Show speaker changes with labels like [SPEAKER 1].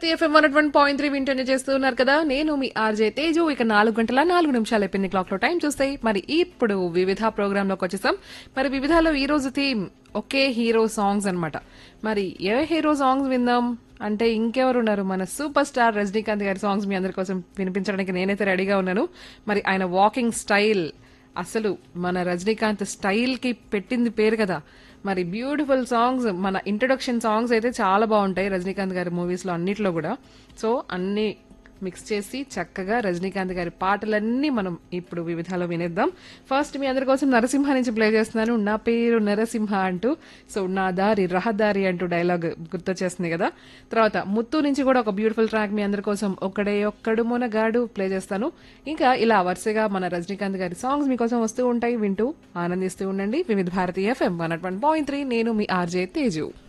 [SPEAKER 1] భారతీయ FM one one point three వింటూనే చేస్తున్నారు కదా నేను మీ ఆర్జే తేజు ఇక నాలుగు గంటల నాలుగు నిమిషాలు అయిపోయింది క్లాక్ లో టైం చూస్తే మరి ఇప్పుడు వివిధ ప్రోగ్రామ్ లోకి వచ్చేసాం మరి వివిధలో ఈ రోజు థీమ్ ఒకే హీరో సాంగ్స్ అన్నమాట మరి ఏ హీరో సాంగ్స్ విందాం అంటే ఇంకెవరు ఉన్నారు మన సూపర్ స్టార్ రజనీకాంత్ గారి సాంగ్స్ మీ అందరి కోసం వినిపించడానికి నేనైతే రెడీగా ఉన్నాను మరి ఆయన వాకింగ్ స్టైల్ అసలు మన రజనీకాంత్ స్టైల్ కి పెట్టింది పేరు కదా మరి బ్యూటిఫుల్ సాంగ్స్ మన ఇంట్రొడక్షన్ సాంగ్స్ అయితే చాలా బాగుంటాయి రజనీకాంత్ గారి మూవీస్ లో అన్నిట్లో కూడా సో అన్ని మిక్స్ చేసి చక్కగా రజనీకాంత్ గారి పాటలన్నీ మనం ఇప్పుడు వివిధాలో వినేద్దాం ఫస్ట్ మీ అందరి కోసం నరసింహ నుంచి ప్లే చేస్తున్నాను నా పేరు నరసింహ అంటూ సో నా దారి రహదారి అంటూ డైలాగ్ గుర్తొచ్చేస్తుంది కదా తర్వాత ముత్తు నుంచి కూడా ఒక బ్యూటిఫుల్ ట్రాక్ మీ అందరి కోసం ఒక్కడే ఒక్కడు మొనగాడు ప్లే చేస్తాను ఇంకా ఇలా వరుసగా మన రజనీకాంత్ గారి సాంగ్స్ మీకోసం వస్తూ ఉంటాయి వింటూ ఆనందిస్తూ ఉండండి వివిధ భారతీయ FM one one point three నేను మీ ఆర్జే తేజు